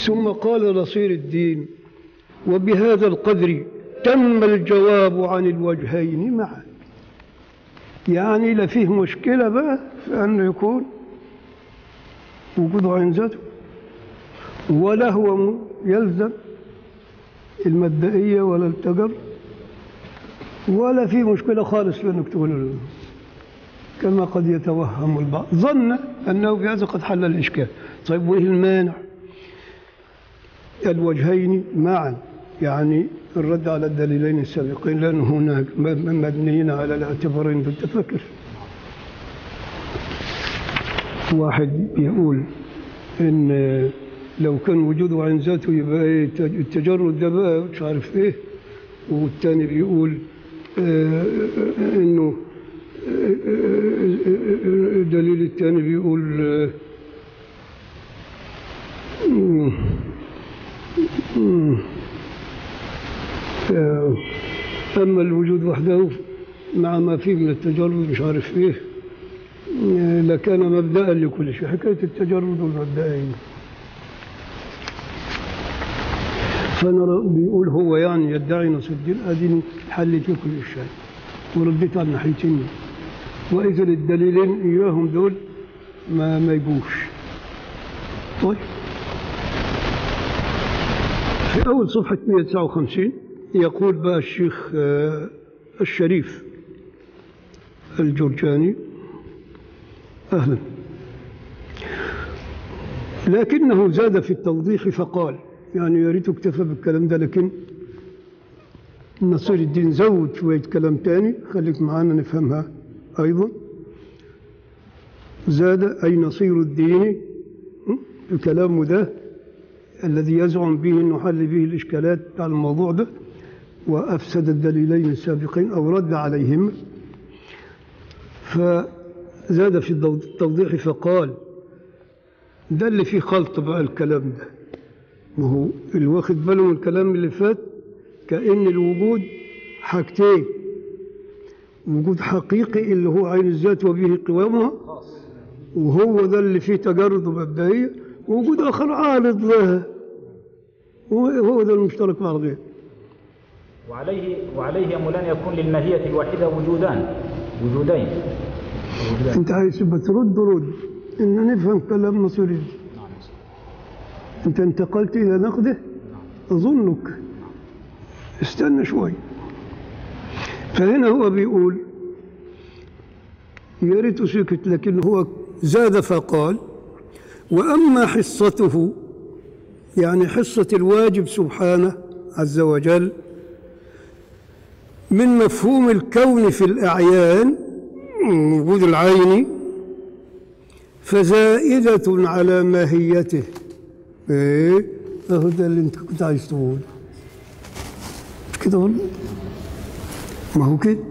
ثم قال نصير الدين وبهذا القدر تم الجواب عن الوجهين معا يعني لا فيه مشكلة بقى في أنه يكون وجوده عن ذاته ولا هو م- يلزم المبدئية ولا التجر ولا في مشكلة خالص في أنك تقول له كما قد يتوهم البعض ظن أنه بهذا قد حل الإشكال طيب وإيه المانع الوجهين معا يعني الرد على الدليلين السابقين لأن هناك م- مبنيين على الاعتبارين بالتفكر واحد بيقول ان لو كان وجوده عن ذاته يبقى ايه التج- التجرد ده بقى مش عارف ايه والتاني بيقول آه، آه، انه آه، آه، آه، الدليل الثاني بيقول آه، مم، مم، آه، أما الوجود وحده مع ما فيه من التجرد مش عارف إيه آه، لكان مبدأ لكل شيء حكاية التجرد والمبدئين فأنا بيقول هو يعني يدعي نصر الدين أديني حلت له كل شيء ورديت على الناحيتين وإذا الدليلين إياهم دول ما ما يجوش طيب في أول صفحة 159 يقول بقى الشيخ آه، الشريف الجرجاني أهلا لكنه زاد في التوضيح فقال يعني يا ريت اكتفى بالكلام ده لكن نصير الدين زود شوية كلام تاني خليك معانا نفهمها أيضا زاد أي نصير الدين م? الكلام ده الذي يزعم به أنه حل به الإشكالات على الموضوع ده وأفسد الدليلين السابقين أو رد عليهم فزاد في الضو- التوضيح فقال ده اللي فيه خلط بقى الكلام ده ما هو اللي واخد باله من الكلام اللي فات كأن الوجود حاجتين وجود حقيقي اللي هو عين الذات وبه قوامها وهو ده اللي فيه تجرد ومبدئية ووجود آخر عارض لها هو هو ده المشترك مع الغير وعليه وعليه يا مولانا يكون للماهية الواحدة وجودان وجودين وجودان انت عايز تبقى ترد رد ان نفهم كلام نصيري انت انتقلت الى نقده اظنك استنى شوي فهنا هو بيقول يا ريت سكت لكن هو زاد فقال واما حصته يعني حصه الواجب سبحانه عز وجل من مفهوم الكون في الاعيان وجود العين فزائدة على ماهيته ايه اهو ده اللي انت كنت عايز تقوله مش كده والله ما هو كده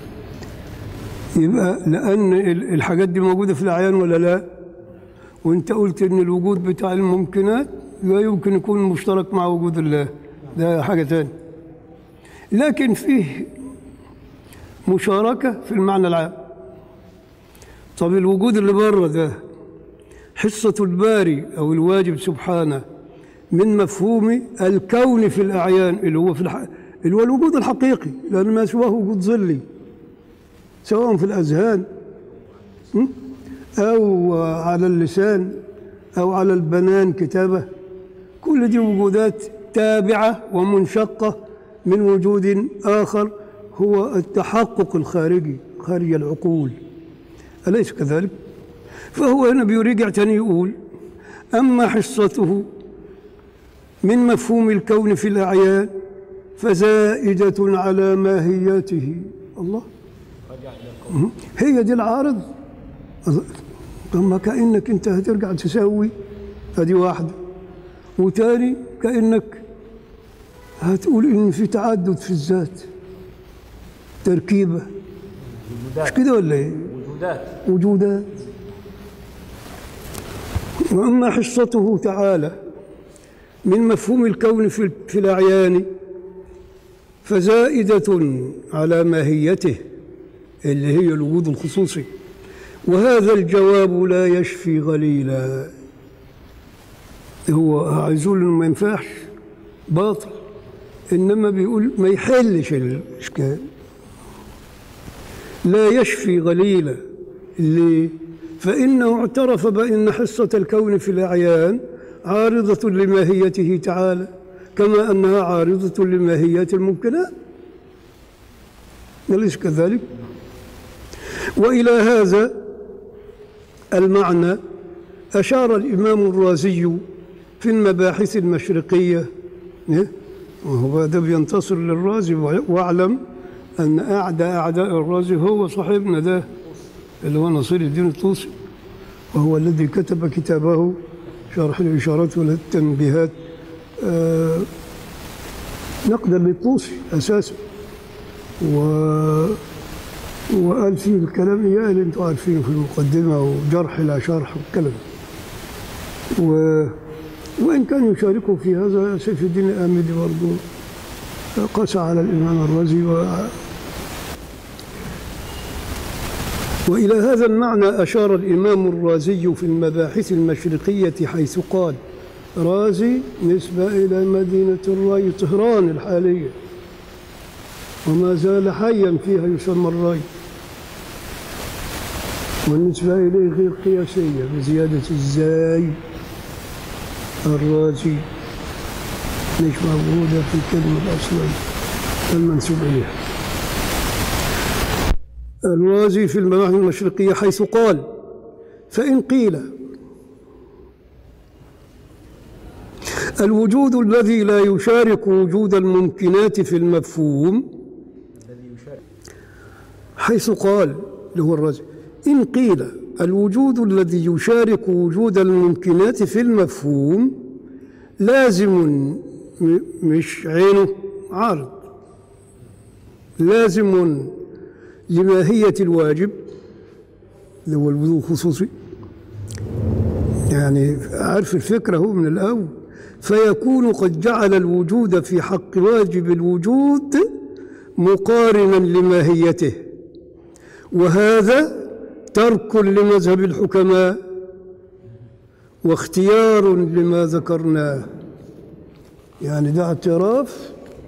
يبقى لأن ال- الحاجات دي موجودة في الأعيان ولا لا وانت قلت ان الوجود بتاع الممكنات لا يمكن يكون مشترك مع وجود الله ده حاجة تانية لكن فيه مشاركة في المعنى العام طب الوجود اللي بره ده حصة الباري أو الواجب سبحانه من مفهوم الكون في الأعيان اللي هو في الح... اللي هو الوجود الحقيقي لأن ما سواه وجود ظلي سواء في الأذهان م? أو على اللسان أو على البنان كتابة كل دي وجودات تابعة ومنشقة من وجود آخر هو التحقق الخارجي خارج العقول أليس كذلك؟ فهو هنا بيرجع تاني يقول أما حصته من مفهوم الكون في الأعيان فزائدة على ماهيته الله مم. هي دي العارض طب ما كأنك أنت هترجع تسوي هذه واحدة وتاني كأنك هتقول إن في تعدد في الذات تركيبة مش وجودات كده ولا إيه؟ وجودات وجودات وأما حصته تعالى من مفهوم الكون في في الأعيان فزائدة على ماهيته اللي هي الوجود الخصوصي وهذا الجواب لا يشفي غليلا هو عايزول انه ما ينفعش باطل انما بيقول ما يحلش الاشكال لا يشفي غليلا ليه؟ فانه اعترف بان حصه الكون في الاعيان عارضه لماهيته تعالى كما انها عارضه لماهيات الممكنات أليس كذلك؟ والى هذا المعنى أشار الإمام الرازي في المباحث المشرقية إيه؟ وهو ده بينتصر للرازي واعلم أن أعدى أعداء الرازي هو صاحبنا ده اللي هو نصير الدين الطوسي وهو الذي كتب كتابه شرح الإشارات والتنبيهات آه نقدا للطوسي أساسا و وقال فيه الكلام يا اللي انتم عارفينه في المقدمة وجرح لا شرح والكلام و... وإن كان يشاركه في هذا سيف الدين الآمدي برضه قسى على الإمام الرازي و... وإلى هذا المعنى أشار الإمام الرازي في المباحث المشرقية حيث قال رازي نسبة إلى مدينة الراي طهران الحالية وما زال حيا فيها يسمى الراي والنسبة إليه غير قياسية بزيادة الزاي الرازي مش موجودة في الكلمة الأصلية المنسوب إليها الرازي في المباحث المشرقية حيث قال فإن قيل الوجود الذي لا يشارك وجود الممكنات في المفهوم حيث قال اللي هو الرازي إن قيل الوجود الذي يشارك وجود الممكنات في المفهوم لازم مش عينه عارض لازم لماهية الواجب اللي هو الوضوء الخصوصي يعني عارف الفكرة هو من الأول فيكون قد جعل الوجود في حق واجب الوجود مقارنا لماهيته وهذا ترك لمذهب الحكماء واختيار لما ذكرناه يعني ده اعتراف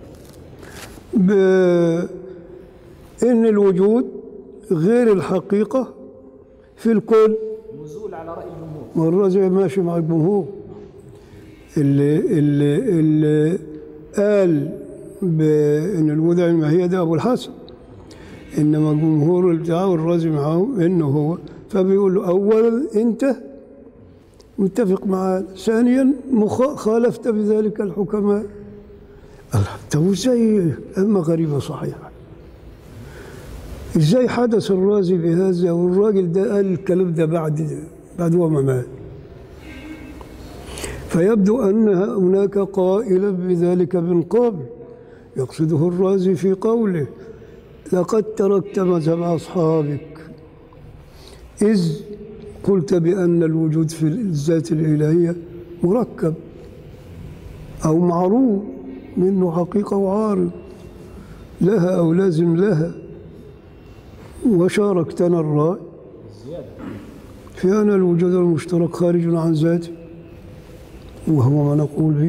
بأن الوجود غير الحقيقة في الكل نزول على رأي الجمهور والرازي ماشي مع الجمهور اللي اللي اللي قال بأن الوضع الماهية ده أبو الحسن إنما الجمهور بتاعه الرازي معه إنه هو فبيقول له أولا أنت متفق معاه ثانيا مخ- خالفت بذلك الحكماء الله طب ازاي اما غريبه صحيحه ازاي حدث الرازي بهذا والراجل ده قال الكلام ده بعد بعد وما مات فيبدو ان هناك قائلا بذلك من قبل يقصده الرازي في قوله لقد تركت مذهب اصحابك اذ قلت بان الوجود في الذات الالهيه مركب او معروف منه حقيقه وعارض لها او لازم لها وشاركتنا الراي زيادة في أن الوجود المشترك خارج عن ذاته وهو ما نقول به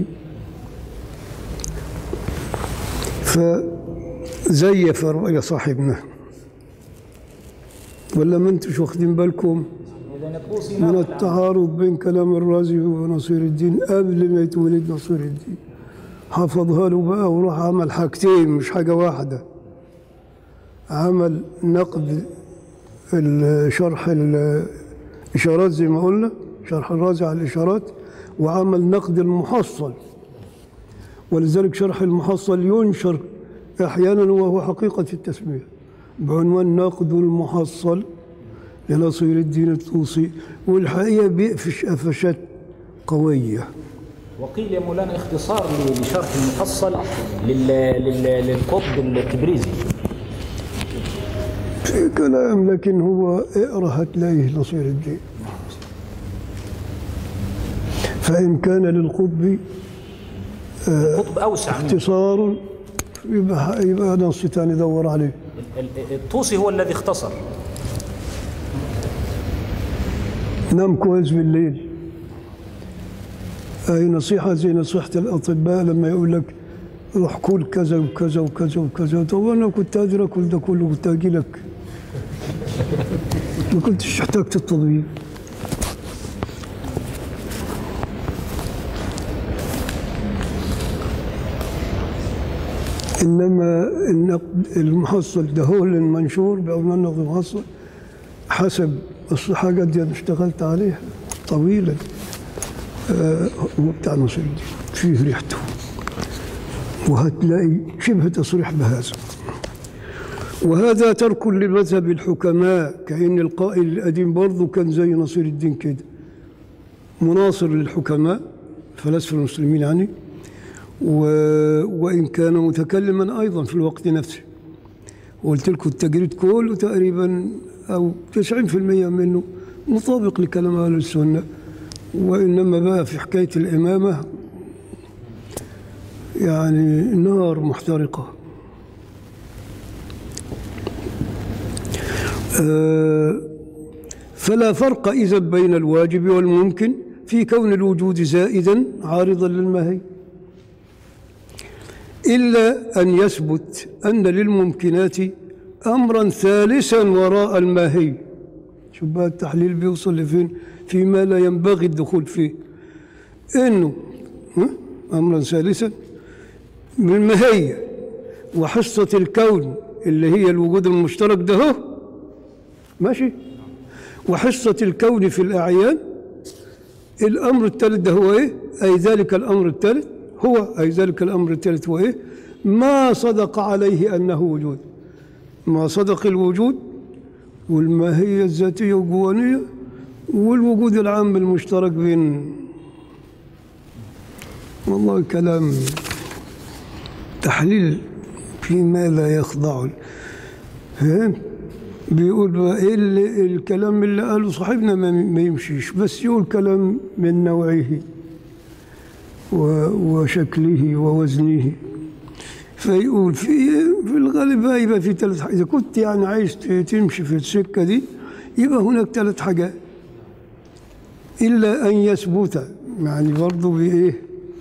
فزيف رأي صاحبنا ولا ما انتوش واخدين بالكم إذا الطوسي من ناقل عن- التعارض بين كلام الرازي ونصير الدين قبل ما يتولد نصير الدين حفظها له بقى وراح عمل حاجتين مش حاجة واحدة عمل نقد الشرح الإشارات زي ما قلنا شرح الرازي على الإشارات وعمل نقد المحصل ولذلك شرح المحصل ينشر أحيانا وهو حقيقة التسمية بعنوان نقد المحصل لنصير الدين الطوسي والحقيقة بيقفش قفشات قوية وقيل يا مولانا اختصار ل- لشرح المفصل لل... لل... للقطب التبريزي في كلام لكن هو اقرا هتلاقيه نصير الدين فإن كان للقطب قطب أوسع منه اختصار يبقى يبقى نص تاني دور عليه ال- ال- الطوسي هو الذي اختصر نام كويس بالليل هاي نصيحة زي نصيحة الأطباء لما يقول لك روح كل كذا وكذا وكذا وكذا طب أنا كنت أدري أكل ده كله كنت أجي لك ما كنتش احتجت الطبيب إنما النقد المحصل ده هو المنشور بأو النقد المحصل حسب الصحة قد أنا اشتغلت عليها طويلا آه، هو بتاع نصر الدين فيه ريحته وهتلاقي شبه تصريح بهذا وهذا ترك لمذهب الحكماء كأن القائل القديم برضه كان زي نصير الدين كده مناصر للحكماء فلاسفة المسلمين يعني و... وإن كان متكلما أيضا في الوقت نفسه وقلت لكم التجريد كله تقريبا أو 90% منه مطابق لكلام أهل السنة وإنما بقى في حكاية الإمامة يعني نار محترقة آه، فلا فرق إذا بين الواجب والممكن في كون الوجود زائدا عارضا للمهي إلا أن يثبت أن للممكنات أمرا ثالثا وراء الماهي شوف بقى التحليل بيوصل لفين فيما لا ينبغي الدخول فيه إنه ها؟ أمرا ثالثا بالماهية وحصة الكون اللي هي الوجود المشترك ده هو ماشي وحصة الكون في الأعيان الأمر الثالث ده هو إيه؟ أي ذلك الأمر الثالث هو أي ذلك الأمر الثالث هو إيه؟ ما صدق عليه أنه وجود ما صدق الوجود والماهية الذاتية والجوانية والوجود العام المشترك بين والله كلام تحليل فيما لا يخضع فهمت؟ بيقول بقى ايه اللي الكلام اللي قاله صاحبنا ما, ما يمشيش بس يقول كلام من نوعه و- وشكله ووزنه فيقول في في الغالب بقى يبقى في ثلاث حاجات اذا كنت يعني عايز ت- تمشي في السكه دي يبقى هناك ثلاث حاجات الا ان يثبت يعني برضه بايه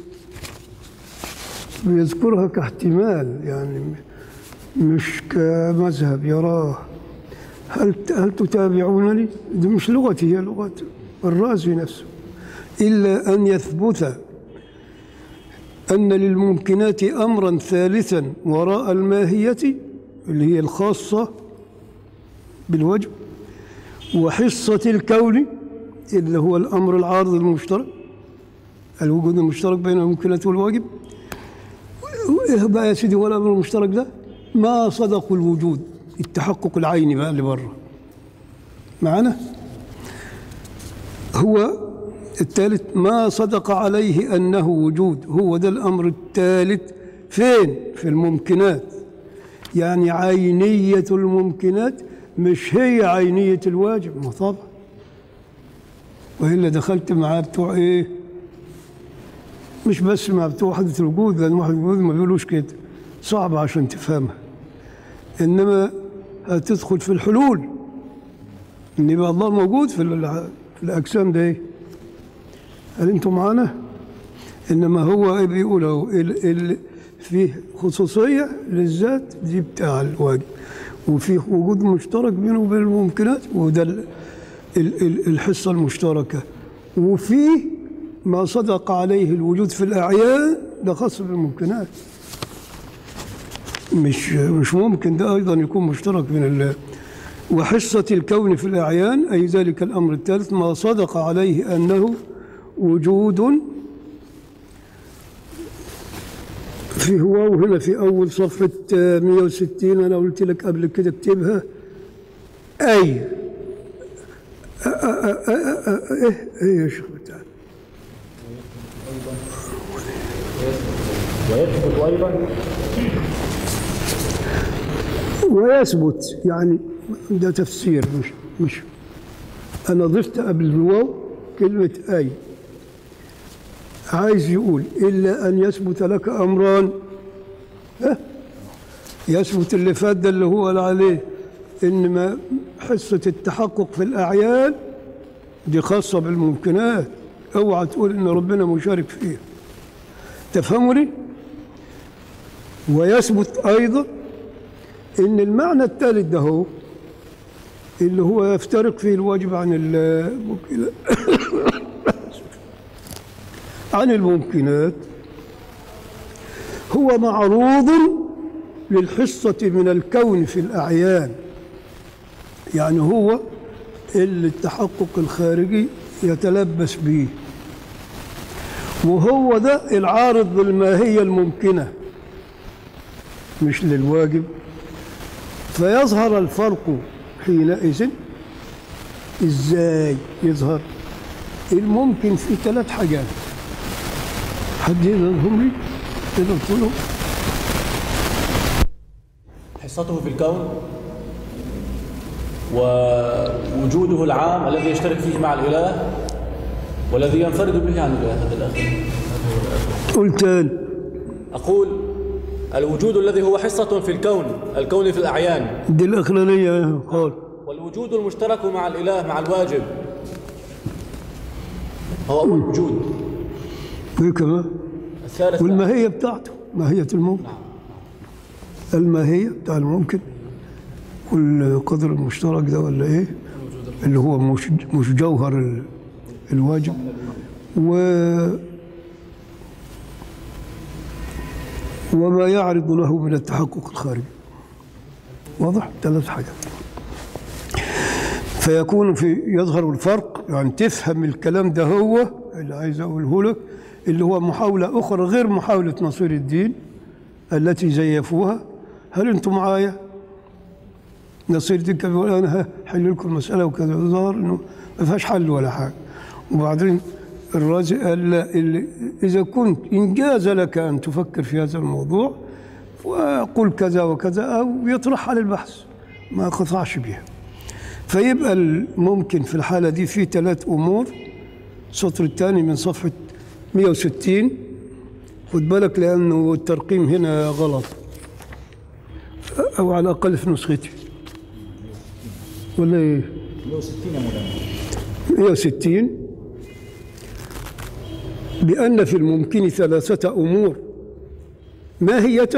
بيذكرها كاحتمال يعني مش كمذهب يراه هل هل تتابعونني؟ دي مش لغتي هي لغة الرازي نفسه إلا أن يثبت أن للممكنات أمرا ثالثا وراء الماهية اللي هي الخاصة بالوجه وحصة الكون اللي هو الأمر العارض المشترك الوجود المشترك بين الممكنات والواجب ايه بقى يا سيدي هو الامر المشترك ده ما صدق الوجود التحقق العيني بقى اللي بره معنا هو الثالث ما صدق عليه انه وجود هو ده الامر الثالث فين في الممكنات يعني عينيه الممكنات مش هي عينيه الواجب ما طبعا والا دخلت معاه بتوع ايه مش بس مع بتوع وحدة الوجود لأن وحدة الوجود ما بيقولوش كده صعب عشان تفهمها إنما هتدخل في الحلول إن يبقى الله موجود في, ال- في الأجسام ده إيه؟ هل أنتم معانا؟ إنما هو إيه بيقول أهو ال- ال- فيه خصوصية للذات دي بتاع الواجب وفيه وجود مشترك بينه وبين الممكنات وده ال- ال- ال- الحصة المشتركة وفيه ما صدق عليه الوجود في الأعيان ده خاص بالممكنات مش مش ممكن ده أيضا يكون مشترك بين ال وحصة الكون في الأعيان أي ذلك الأمر الثالث ما صدق عليه أنه وجود في هو وهنا في أول صفحة آه، 160 أنا قلت لك قبل كده اكتبها أي آه، آه، آه، آه، آه، إيه إيه يا شيخ بتاعنا ويثبت أيضا ويثبت يعني ده تفسير مش مش انا ضفت قبل الواو كلمه اي عايز يقول الا ان يثبت لك امران ها؟ يثبت اللي فات ده اللي هو قال عليه ان ما حصه التحقق في الاعيان دي خاصه بالممكنات اوعى تقول ان ربنا مشارك فيها تفهمني ويثبت ايضا ان المعنى الثالث ده هو اللي هو يفترق فيه الواجب عن الممكن عن الممكنات هو معروض للحصة من الكون في الأعيان يعني هو اللي التحقق الخارجي يتلبس به وهو ده العارض بالماهية الممكنة مش للواجب فيظهر الفرق حينئذ ازاي يظهر الممكن في ثلاث حاجات حد يقدرهم لي تقدر تقولهم حصته في الكون ووجوده العام الذي يشترك فيه مع الإله والذي ينفرد به عن الإله هذا الآخر قول تاني أقول الوجود الذي هو حصة في الكون الكون في الأعيان دي الأخرانية قال والوجود المشترك مع الإله مع الواجب هو أول وجود ايه كمان الثالث والماهية بتاعته ماهية الممكن الماهية بتاع الممكن والقدر المشترك ده ولا ايه اللي هو مش مش جوهر ال- الواجب و وما يعرض له من التحقق الخارجي واضح ثلاث حاجات فيكون في يظهر الفرق يعني تفهم الكلام ده هو اللي عايز اقوله لك اللي هو محاولة أخرى غير محاولة نصير الدين التي زيفوها هل أنتم معايا؟ نصير الدين كان بيقول أنا هحل لكم المسألة وكذا ظهر إنه ما فيهاش حل ولا حاجة وبعدين الرازي قال لا اللي إذا كنت إن جاز لك أن تفكر في هذا الموضوع وقل كذا وكذا أو يطرح على البحث ما قطعش بها فيبقى الممكن في الحالة دي في ثلاث أمور السطر الثاني من صفحة 160 خد بالك لأنه الترقيم هنا غلط أو على الأقل في نسختي ولا إيه؟ 160 يا مولانا 160 بأن في الممكن ثلاثة أمور ماهية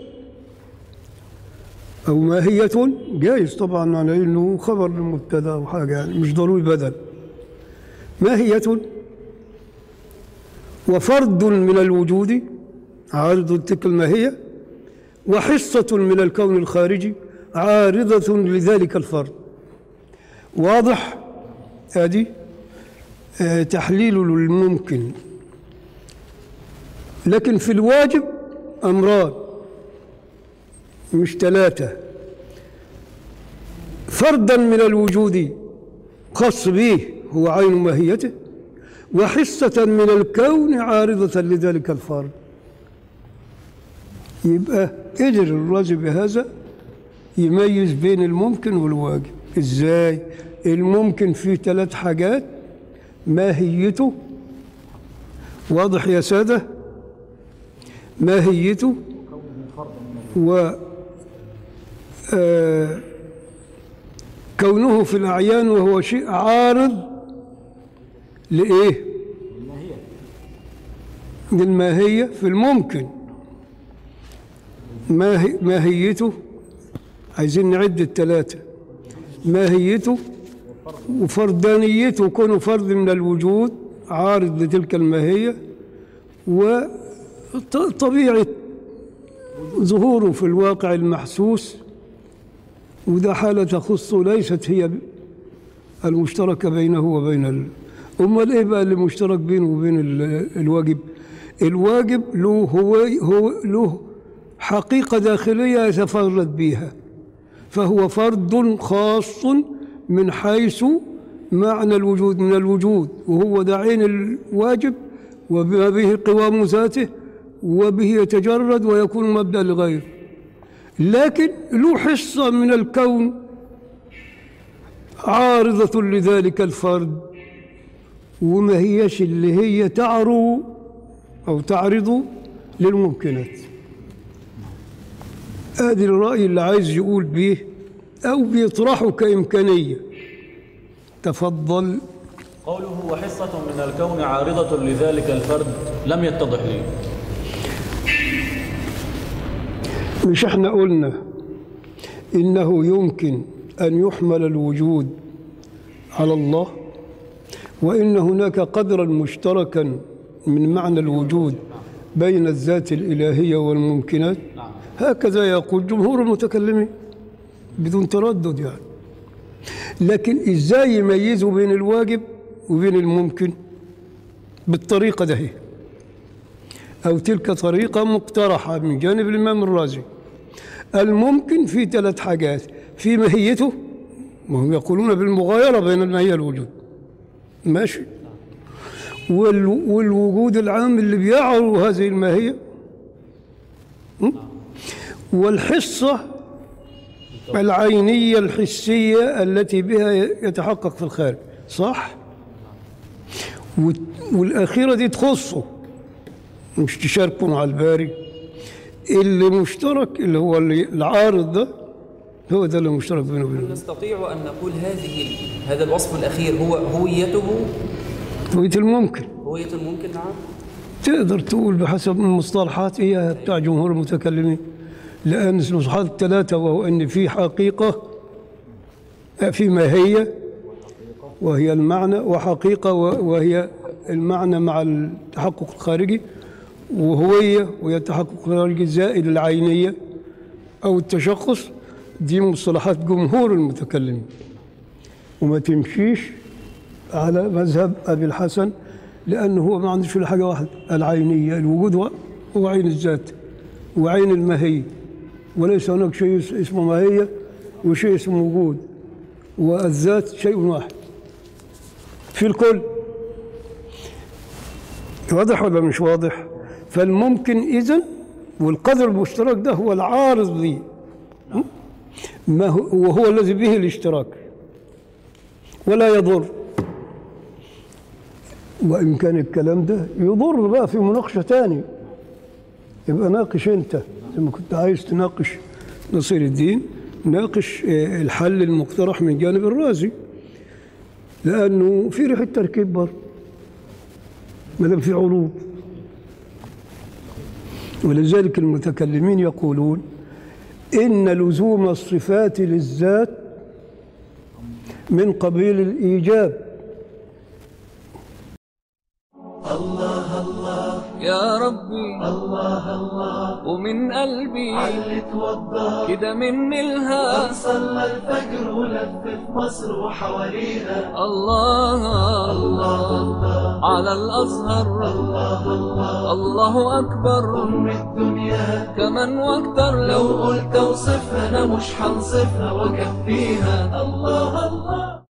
أو ماهية جايز طبعا على إنه خبر للمبتدأ أو حاجة يعني مش ضروري بدل ماهية وفرد من الوجود عارض تلك الماهية وحصة من الكون الخارجي عارضة لذلك الفرد واضح هذه آه، تحليل للممكن لكن في الواجب أمران مش ثلاثة فردا من الوجود خاص به هو عين ماهيته وحصة من الكون عارضة لذلك الفرد يبقى قدر الرازي بهذا يميز بين الممكن والواجب ازاي الممكن فيه ثلاث حاجات ماهيته واضح يا سادة ماهيته و آه، كونه في الأعيان وهو شيء عارض لإيه؟ للماهية في الممكن ماهي ماهيته عايزين نعد الثلاثة ماهيته وفردانيته كونه فرد من الوجود عارض لتلك الماهية وطبيعة ظهوره في الواقع المحسوس وده حالة تخص ليست هي المشتركة بينه وبين ال... أمال إيه بقى اللي مشترك بينه وبين ال- الواجب الواجب له هو, هو له حقيقة داخلية يتفرد بها فهو فرد خاص من حيث معنى الوجود من الوجود وهو ده عين الواجب وبما به قوام ذاته وبه يتجرد ويكون مبدأ لغيره لكن له حصة من الكون عارضة لذلك الفرد وما هيش اللي هي تعرو أو تعرض للممكنات ادي الرأي اللي عايز يقول بيه أو بيطرحه كإمكانية تفضل قوله وحصة من الكون عارضة لذلك الفرد لم يتضح لي مش احنا قلنا إنه يمكن أن يحمل الوجود على الله وإن هناك قدرا مشتركا من معنى الوجود بين الذات الإلهية والممكنات هكذا يقول جمهور المتكلمين بدون تردد يعني لكن إزاي يميزوا بين الواجب وبين الممكن بالطريقة ده أو تلك طريقة مقترحة من جانب الإمام الرازي الممكن في ثلاث حاجات في ماهيته وهم يقولون بالمغايرة بين الماهية والوجود ماشي وال والوجود العام اللي بيعرض هذه الماهية م? والحصة العينية الحسية التي بها يتحقق في الخارج صح؟ وال- والأخيرة دي تخصه مش تشاركوا مع الباري اللي مشترك اللي هو اللي العارض ده هو ده اللي مشترك بينه وبينه نستطيع أن نقول هذه هذا الوصف الأخير هو هويته هوية الممكن هوية الممكن نعم تقدر تقول بحسب المصطلحات هي بتاع جمهور المتكلمين لأن المصطلحات الثلاثة وهو أن في حقيقة في ماهية وهي المعنى وحقيقة وهي المعنى مع التحقق الخارجي وهوية وهي التحقق الخارجي زائد العينية أو التشخص دي مصطلحات جمهور المتكلمين وما تمشيش على مذهب أبي الحسن لأنه هو ما عندوش إلا حاجة واحدة العينية الوجود هو- هو عين الذات وعين الماهية وليس هناك شيء اس- اسمه ماهية وشيء اسمه وجود والذات شيء واحد في الكل واضح ولا مش واضح فالممكن إذن والقدر المشترك ده هو العارض لي ما هو وهو الذي به الاشتراك ولا يضر وإن كان الكلام ده يضر بقى في مناقشة تاني يبقى ناقش أنت زي ما كنت عايز تناقش نصير الدين ناقش آه، الحل المقترح من جانب الرازي لأنه في ريحة تركيب برضه ما دام في عروض ولذلك المتكلمين يقولون إن لزوم الصفات للذات من قبيل الإيجاب يا ربي الله الله ومن قلبي علت وضح كده مني الها صلى الفجر ولف في مصر وحواليها الله الله على الأزهر الله أكبر أم الدنيا كمان واكتر لو لو قلت اوصفها انا مش هنصفها واكفيها الله الله